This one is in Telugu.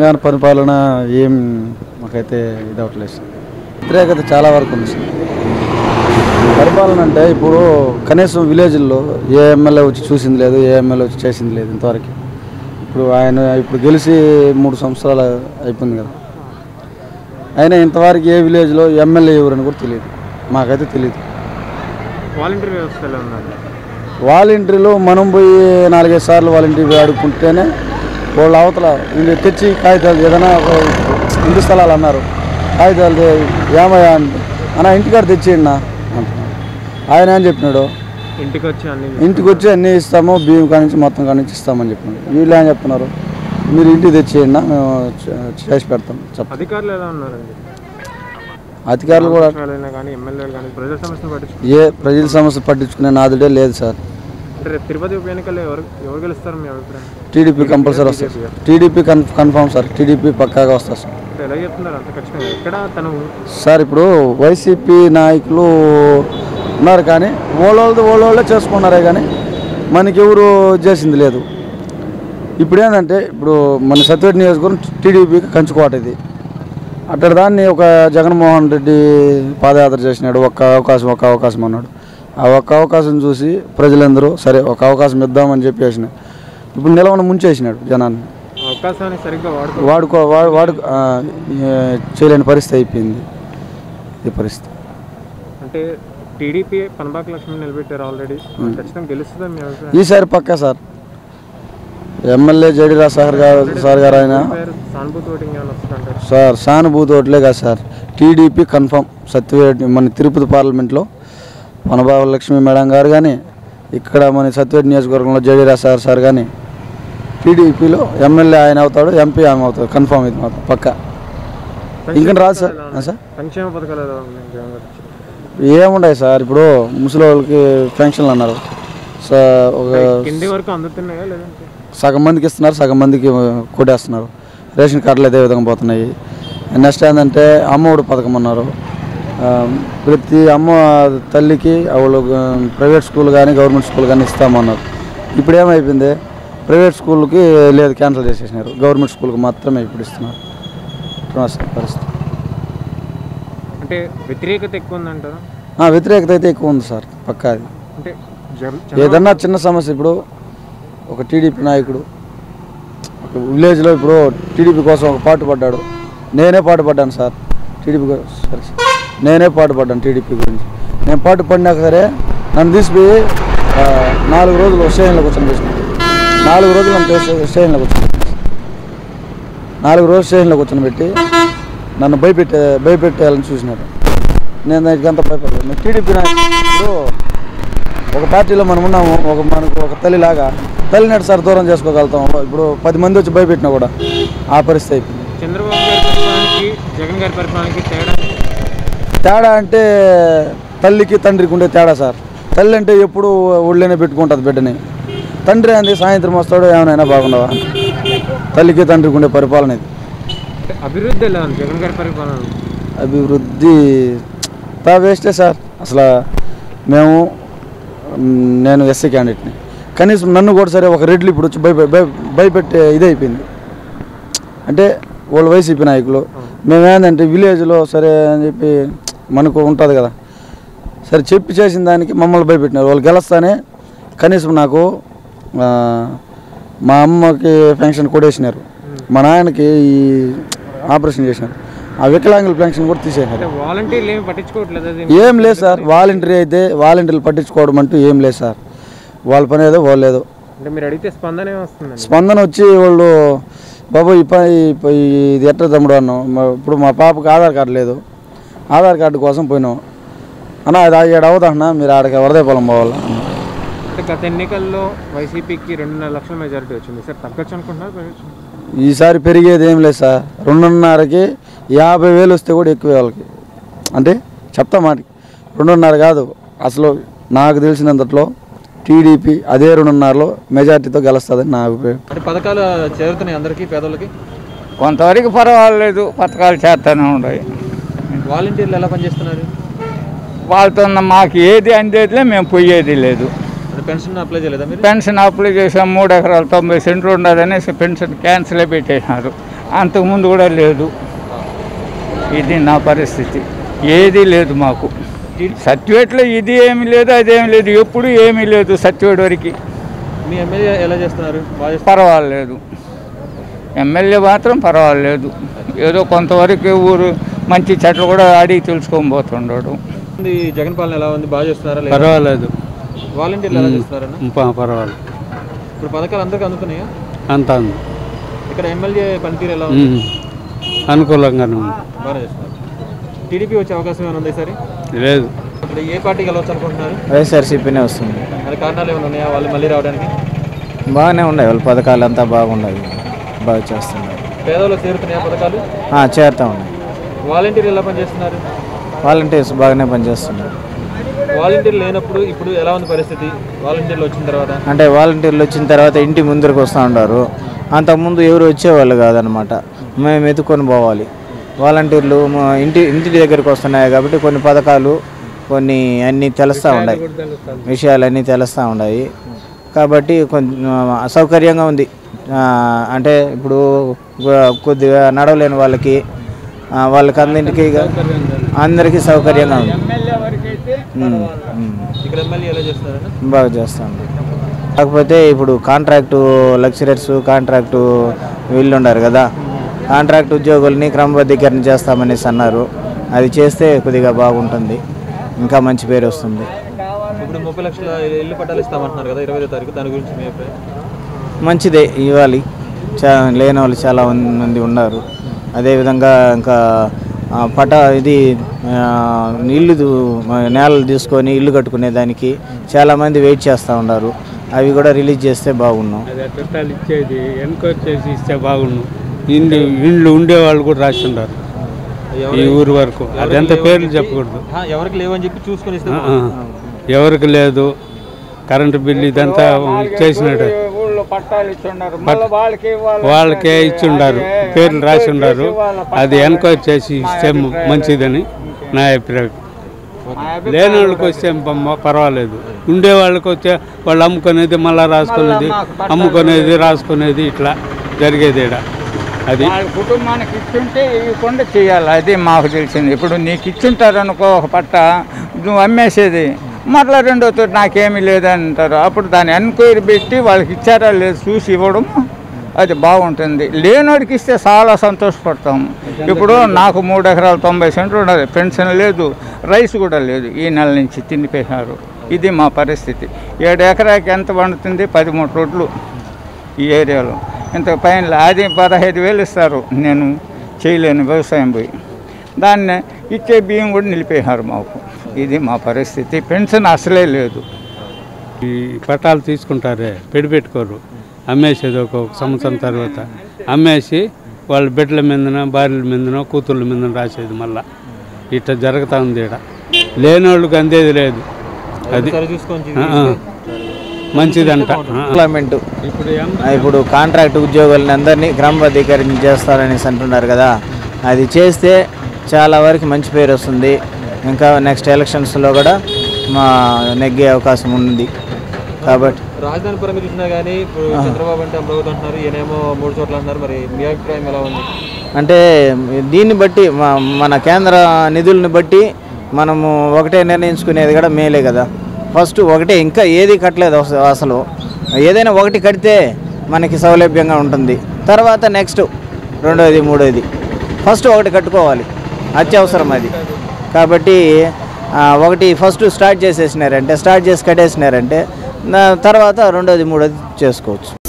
తెలంగాణ పరిపాలన ఏం మాకైతే ఇది అవ్వట్లేదు సార్ వ్యతిరేకత చాలా వరకు ఉంది సార్ పరిపాలన అంటే ఇప్పుడు కనీసం విలేజ్ల్లో ఏ ఎమ్మెల్యే వచ్చి చూసింది లేదు ఏ ఎమ్మెల్యే వచ్చి చేసింది లేదు ఇంతవరకు ఇప్పుడు ఆయన ఇప్పుడు గెలిచి మూడు సంవత్సరాలు అయిపోయింది కదా అయినా ఇంతవరకు ఏ విలేజ్లో ఎమ్మెల్యే ఎవరని కూడా తెలియదు మాకైతే తెలియదు వాలంటీర్ వ్యవస్థ ఎలా ఉందండి వాలంటీర్లు మనం పోయి నాలుగైదు సార్లు వాలంటీర్ అడుక్కుంటేనే వాళ్ళు అవతల వీళ్ళు తెచ్చి కాగితాలు ఏదైనా ఒక ఇంటి స్థలాలు అన్నారు కాగితాలు ఏమయ్యా అంటే అన్న ఇంటికాడ తెచ్చేయండి నా అంటున్నాడు ఆయన ఏం చెప్పినాడు ఇంటికి వచ్చి అన్ని ఇంటికి వచ్చి అన్నీ ఇస్తాము బియ్యం కానించి మొత్తం కానించి ఇస్తామని చెప్పినాడు వీళ్ళు ఏం చెప్తున్నారు మీరు ఇంటికి తెచ్చేయండి నా, మేము చే- చేసి పెడతాం చెప్ప అధికారులు ఎలా ఉన్నారండి అధికారులు కూడా వాళ్ళైనా కానీ ఎమ్మెల్యేలు కానీ ప్రజల సమస్యను పట్టించుకుంటారు ఏ ప్రజల సమస్య పట్టించుకునే నాదుడే లేదు సార్ అంటే రేపు తిరుపతి ఉప ఎన్నికల్లో ఎవరు ఎవరు గెలుస్తారు మీ అభిప్రాయం టీడీపీ కంపల్సరీ వస్తుంది sir TDP con confirm sir TDP పక్కాగా వస్తారు సార్ అంటే ఎలా చెప్తున్నారు అంత ఖచ్చితంగా ఎక్కడ తను సార్ ఇప్పుడు వైసీపీ నాయకులు ఉన్నారు కానీ ఓళ్ళోళ్ళది ఓళ్ళోళ్ళే చేసుకున్నారే కానీ మనకి ఎవరు చేసింది లేదు ఇప్పుడు ఏంటంటే ఇప్పుడు మన సత్యవేట్ నియోజకవర్గం టీడీపీకి కంచుకోట ఇది అక్కడ దాన్ని ఒక జగన్మోహన్ రెడ్డి పాదయాత్ర చేసినాడు ఒక్క అవకాశం ఒక అవకాశం అన్నాడు ఆ ఒక్క అవకాశం చూసి ప్రజలందరూ సరే ఒక అవకాశం ఇద్దామని చెప్పేసిన ఇప్పుడు నిలవన ముంచేసినాడు జనాన్ని అవకాశాన్ని సరిగ్గా వాడుకో వాడుకో వాడు వాడు ఆ, ఏ, చేయలేని పరిస్థితి అయిపోయింది ఈ పరిస్థితి అంటే టీడీపీ పనబాక లక్ష్మి నిలబెట్టారు ఆల్రెడీ ఖచ్చితంగా గెలుస్తుందా మీ అభిప్రాయం ఈసారి పక్కా సార్ ఎమ్మెల్యే జడిరా సార్ గారు సార్ గారు ఆయన పేరు సానుభూతి ఓటింగ్ ఏమైనా వస్తుందంటారు సార్ సానుభూతి ఓట్లే కాదు సార్ టీడీపీ కన్ఫర్మ్ సత్యవేటి మన తిరుపతి పార్లమెంట్లో వనబాబు లక్ష్మి మేడం గారు కానీ ఇక్కడ మన సత్యవేటి నియోజకవర్గంలో జడిరా సార్ సార్ కానీ టీడీపీలో ఎమ్మెల్యే ఆయన అవుతాడు ఎంపీ ఆమె అవుతాడు కన్ఫర్మ్ ఇది మాత్రం పక్కా ఇంకా రాదు సార్ ఆ సార్ సంక్షేమ పథకాలు ఎలా ఉన్నాయి జగన్ గారు ఇచ్చిన? ఏముండయి సార్ ఇప్పుడు ముసలి వాళ్ళకి పెన్షన్లు అన్నారు సో ఒక కింది వరకు అందుతున్నాయా లేదంటే సగం మందికి ఇస్తున్నారు సగం మందికి కొట్టేస్తున్నారు రేషన్ కార్డులు అదే విధంగా పోతున్నాయి నెక్స్ట్ ఏంటంటే అమ్మఒడి పథకం అన్నారు ఆ, ప్రతి అమ్మ తల్లికి వాళ్ళు ఆ, ప్రైవేట్ స్కూల్ కానీ గవర్నమెంట్ స్కూల్ కానీ ఇస్తామన్నారు ఇప్పుడు ఏమైపోయింది ప్రైవేట్ స్కూల్కి లేదు క్యాన్సిల్ చేసేసినారు గవర్నమెంట్ స్కూల్కి మాత్రమే ఇప్పుడు ఇస్తున్నారు ఇట్లా సార్ పరిస్థితి అంటే వ్యతిరేకత ఎక్కువ ఉందంటారా ఆ, వ్యతిరేకత అయితే ఎక్కువ ఉంది సార్ పక్కా అది అంటే జగన్ ఏదన్నా చిన్న సమస్య ఇప్పుడు ఒక టీడీపీ నాయకుడు ఒక విలేజ్లో ఇప్పుడు టీడీపీ కోసం ఒక పాటు పడ్డాడు నేనే పాటు పడ్డాను సార్ టీడీపీ కో- సరే సార్ నేనే పాటు పడ్డాను టీడీపీ గురించి నేను పాటు పడినాక సరే నన్ను తీసిపోయి ఆ, నాలుగు రోజులు స్టేషన్లో కూర్చొని తీసుకున్నాను నాలుగు రోజులు నన్ను స్టే- స్టేషన్లో కూర్చొని నాలుగు రోజులు స్టేషన్లో కూర్చొని పెట్టి నన్ను భయపెట్టే భయపెట్టేయాలని చూసినాడు నేను దానికి అంత భయపడలేదు నేను టీడీపీ నాయకుడు ఒక పార్టీలో మనం ఉన్నాము ఒక మనకు ఒక తల్లిలాగా తల్లినట్టు సార్ దూరం చేసుకోగలుగుతాం ఇప్పుడు పది మంది వచ్చి భయపెట్టినా కూడా ఆ పరిస్థితి అయిపోయింది చంద్రబాబు గారి పరిపాలనకి జగన్ గారి పరిపాలనకి తేడా తేడా అంటే తల్లికి తండ్రికి ఉండే తేడా సార్ తల్లి అంటే ఎప్పుడు ఒళ్ళనే పెట్టుకుంటుంది బిడ్డని తండ్రి అంది సాయంత్రం వస్తాడు ఏమైనా బాగుండవా తల్లికి తండ్రికి ఉండే పరిపాలన ఇది అంటే అభివృద్ధి ఎలా ఉంది జగన్ గారి పరిపాలన అభివృద్ధి తా వేస్టే సార్ అసలు మేము మ్, నేను ఎస్సీ క్యాండిడేట్ని కనీసం నన్ను కూడా సరే ఒక రెడ్లు ఇప్పుడు వచ్చి భయపె భయ- భయపెట్టే ఇది అయిపోయింది అంటే వాళ్ళు వైసీపీ నాయకులు మేమేందంటే విలేజ్లో సరే అని చెప్పి మనకు ఉంటుంది కదా సరే చెప్పి చేసిన దానికి మమ్మల్ని భయపెట్టినారు వాళ్ళు గెలుస్తానే కనీసం నాకు ఆ, మా అమ్మకి పెన్షన్ కొట్టేసినారు మా నాయనకి ఈ ఆపరేషన్ చేసినారు ఆ వికలాంగుల పెన్షన్ కూడా తీసేసినారు అంటే వాలంటీర్లు ఏమి పట్టించుకోవట్లేదు అది ఏం లేదు సార్ వాలంటీర్ అయితే వాలంటీర్లు పట్టించుకోవడం అంటూ ఏం లేదు సార్ వాళ్ళ పని ఏదో వాళ్ళు ఏదో అంటే మీరు అడిగితే స్పందన ఏమి వస్తుందండి స్పందన వచ్చి వాళ్ళు బాబు ఈ పని ఈ ప- ఇది ఎట్ట తమ్ముడు అన్నాం మా- ఇప్పుడు మా పాపకి ఆధార్ కార్డు లేదు ఆధార్ కార్డు కోసం పోయినాం అన్న అది ఏడు అవుదన్నా మీరు ఆడకి వరదేపాలెం పోవాలా అంటే గత ఎన్నికల్లో వైసీపీకి రెండున్నర లక్షల మెజారిటీ వచ్చింది సార్ తగ్గొచ్చు అనుకుంటున్నారు పెరగచ్చు ఈసారి పెరిగేది ఏం లేదు సార్ రెండున్నరకి యాభై వేలు వస్తే కూడా ఎక్కువ వాళ్ళకి అంటే చెప్తా మాటకి రెండున్నర కాదు అసలు నాకు తెలిసినంతట్లో టీడీపీ అదే రెండున్నరలో మెజార్టీతో గెలుస్తుందని నా అభిప్రాయం అంటే పథకాలు చేరుతున్నాయి అందరికీ పేదలకి కొంతవరకు పర్వాలేదు పథకాలు చేస్తూనే ఉన్నాయి వాలంటీర్లు ఎలా పనిచేస్తున్నారు వాళ్ళతో ఉన్న మాకు ఏది అందేదిలే మేము పోయేది లేదు అంటే పెన్షన్ అప్లై చేయలేదా మీరు పెన్షన్ అప్లై చేసాం మూడు ఎకరాలు తొంభై సెంట్లు ఉండదని పెన్షన్ క్యాన్సిల్ పెట్టేసినారు అంతకుముందు కూడా లేదు ఇది నా పరిస్థితి ఏది లేదు మాకు సర్టిఫికేట్లో ఇది ఏమి లేదు అదేమి లేదు ఎప్పుడు ఏమీ లేదు సర్టిఫికేట్ వరకు మీ ఎమ్మెల్యే ఎలా చేస్తున్నారు బాగా చేస్తున్నారు పర్వాలేదు ఎమ్మెల్యే మాత్రం పర్వాలేదు ఏదో కొంతవరకు ఊరు మంచి చెట్లు కూడా అడిగి తెలుసుకొని పోతుండడు ఈ జగన్ పాలన ఎలా ఉంది బాగా చేస్తున్నారా లేదా పర్వాలేదు వాలంటీర్లు ఎలా చేస్తున్నారన్న ప- పర్వాలేదు ఇప్పుడు పథకాలు అందరికీ అందుతున్నాయా అంతా ఉంది ఇక్కడ ఎమ్మెల్యే పనితీరు ఎలా ఉంది ఉమ్. అనుకూలంగానే ఉంది బాగా చేస్తున్నారు టీడీపీ వచ్చే అవకాశం ఏమైనా ఉంది సరే లేదు ఇక్కడ ఏ పార్టీకి వెళ్ళవచ్చు అనుకుంటున్నారు వైఎస్ఆర్సీపీనే వస్తుంది మరి కారణాలు ఏమైనా ఉన్నాయా వాళ్ళు మళ్ళీ రావడానికి బాగానే ఉన్నాయి వాళ్ళ పథకాలు అంతా బాగున్నాయి బాగా చేస్తున్నారు పేదవాళ్ళకి చేరుతున్నాయా పథకాలు ఆ, చేరుతా ఉన్నాయి వాలంటీర్లు ఎలా పనిచేస్తున్నారు వాలంటీర్స్ బాగానే పనిచేస్తున్నారు వాలంటీర్లు లేనప్పుడు ఇప్పుడు ఎలా ఉంది పరిస్థితి వాలంటీర్లు వచ్చిన తర్వాత అంటే వాలంటీర్లు వచ్చిన తర్వాత ఇంటి ముందరకు వస్తూ ఉంటారు అంతకుముందు ఎవరు వచ్చేవాళ్ళు కాదనమాట మేము ఎత్తుకొని పోవాలి వాలంటీర్లు మా ఇంటి ఇంటి దగ్గరికి వస్తున్నాయి కాబట్టి కొన్ని పథకాలు కొన్ని అన్నీ తెలుస్తూ ఉన్నాయి విషయాలన్నీ తెలుస్తూ ఉన్నాయి కాబట్టి కొంచెం అసౌకర్యంగా ఉంది ఆ, అంటే ఇప్పుడు కొ- కొద్దిగా నడవలేని వాళ్ళకి ఆ, వాళ్ళకి అందరికీ అందరికీ సౌకర్యంగా ఉంది ఎమ్మెల్యే వరకు అయితే ఉమ్, ఉమ్. ఇక్కడ ఎమ్మెల్యే ఎలా చేస్తున్నారన్న బాగా చేస్తాను కాకపోతే ఇప్పుడు కాంట్రాక్టు లెక్చరర్స్ కాంట్రాక్టు వీళ్ళు ఉన్నారు కదా కాంట్రాక్ట్ ఉద్యోగుల్ని క్రమబద్ధీకరణ చేస్తామనేసి అన్నారు అది చేస్తే కొద్దిగా బాగుంటుంది ఇంకా మంచి పేరు వస్తుంది ఇప్పుడు ముప్పై లక్షల ఇల్లు పట్టాలు ఇస్తామంటున్నారు కదా ఇరవై తారీఖు దాని గురించి మీ అభిప్రాయం మంచిదే ఇవ్వాలి చా లేని వాళ్ళు చాలా మంది ఉన్నారు అదేవిధంగా ఇంకా ఆ, పట ఇది ఆ, ఇల్లు దు- నేలలు తీసుకొని ఇల్లు కట్టుకునే దానికి చాలామంది వెయిట్ చేస్తూ ఉన్నారు అవి కూడా రిలీజ్ చేస్తే బాగున్నాం అది చట్టాలు ఇచ్చేది ఎన్క్వైరీ చేసి ఇస్తే బాగుండు ఇండ్లు ఇండ్లు ఉండేవాళ్ళు కూడా రాసి ఉన్నారు ఈ ఊరు వరకు అదంతా పేర్లు చెప్పకూడదు ఆ, ఎవరికి లేవని చెప్పి చూసుకొని ఇస్తే ఆ, ఆ. ఎవరికి లేదు కరెంటు బిల్లు ఇదంతా చేసినట్టు ఊళ్ళో పట్టాలు ఇచ్చున్నారు మళ్ళీ వాళ్ళకి ఇవ్వాలి. వాళ్ళకే ఇచ్చి ఉండారు పేర్లు రాసి ఉండారు అది ఎన్క్వైరీ చేసి ఇస్తే మంచిదని నా అభిప్రాయం లేని వాళ్ళకి వస్తే ప- పర్వాలేదు ఉండే వాళ్ళకి వచ్చే వాళ్ళు అమ్ముకునేది మళ్ళా రాసుకునేది అమ్ముకునేది రాసుకునేది ఇట్లా జరిగేది ఈడ అది వాళ్ళ కుటుంబానికి ఇచ్చుంటే ఇవ్వకుండా చేయాలి అది మాకు తెలిసింది ఇప్పుడు నీకు ఇచ్చుంటారు అనుకో ఒక పట్ట నువ్వు అమ్మేసేది మరలా రెండో తోటి నాకేమీ లేదని అంటారు అప్పుడు దాన్ని ఎంక్వైరీ పెట్టి వాళ్ళకి ఇచ్చారా లేదు చూసి ఇవ్వడం అది బాగుంటుంది లేనోడికి ఇస్తే చాలా సంతోషపడతాము ఇప్పుడు నాకు మూడు ఎకరాలు తొంభై సెంట్లు ఉన్నది పెన్షన్ లేదు రైస్ కూడా లేదు ఈ నెల నుంచి తినిపోయినారు ఇది మా పరిస్థితి ఏడు ఎకరాకి ఎంత పండుతుంది పదమూడు రోడ్లు ఈ ఏరియాలో ఇంత పైన అది పదహైదు వేలు ఇస్తారు నేను చేయలేను వ్యవసాయం పోయి దాన్ని ఇచ్చే బియ్యం కూడా నిలిపేశారు మాకు ఇది మా పరిస్థితి పెన్షన్ అసలే లేదు ఈ పట్టాలు తీసుకుంటారే పెట్టుకోరు అమ్మేసేది ఒక సంవత్సరం తర్వాత అమ్మేసి వాళ్ళ బిడ్డల మీదనో భార్యల మీదనో కూతుర్ల మీదనో రాసేది మళ్ళా ఇట్లా జరుగుతూ ఉంది ఇక్కడ లేని వాళ్ళకి అందేది లేదు అది సరి చూసుకొని ఆ, ఆ. మంచిదంట ఆ, ఆ. పార్లమెంటు ఇప్పుడు ఏం ఇప్పుడు కాంట్రాక్ట్ ఉద్యోగులని అందరినీ క్రమబద్ధీకరణ చేస్తారనేసి అంటున్నారు కదా అది చేస్తే చాలా వరకు మంచి పేరు వస్తుంది ఇంకా నెక్స్ట్ ఎలక్షన్స్లో కూడా మా నెగ్గే అవకాశం ఉంది కాబట్టి రాజధాని పరంగా చూసినా కానీ ఇప్పుడు చంద్రబాబు అంటే అమరావతి అంటున్నారు ఈయనేమో మూడు చోట్ల అంటున్నారు మరి మీ అభిప్రాయం ఎలా ఉంది అంటే దీన్ని బట్టి మా- మన కేంద్ర నిధుల్ని బట్టి మనము ఒకటే నిర్ణయించుకునేది కూడా మేలే కదా ఫస్ట్ ఒకటే ఇంకా ఏది కట్టలేదు అస- అసలు ఏదైనా ఒకటి కడితే మనకి సౌలభ్యంగా ఉంటుంది తర్వాత నెక్స్ట్ రెండోది మూడోది ఫస్ట్ ఒకటి కట్టుకోవాలి అత్యవసరం అది కాబట్టి ఆ, ఒకటి ఫస్ట్ స్టార్ట్ చేసేసినారంటే స్టార్ట్ చేసి కట్టేసినారంటే నా తర్వాత రెండోది మూడోది చేసుకోవచ్చు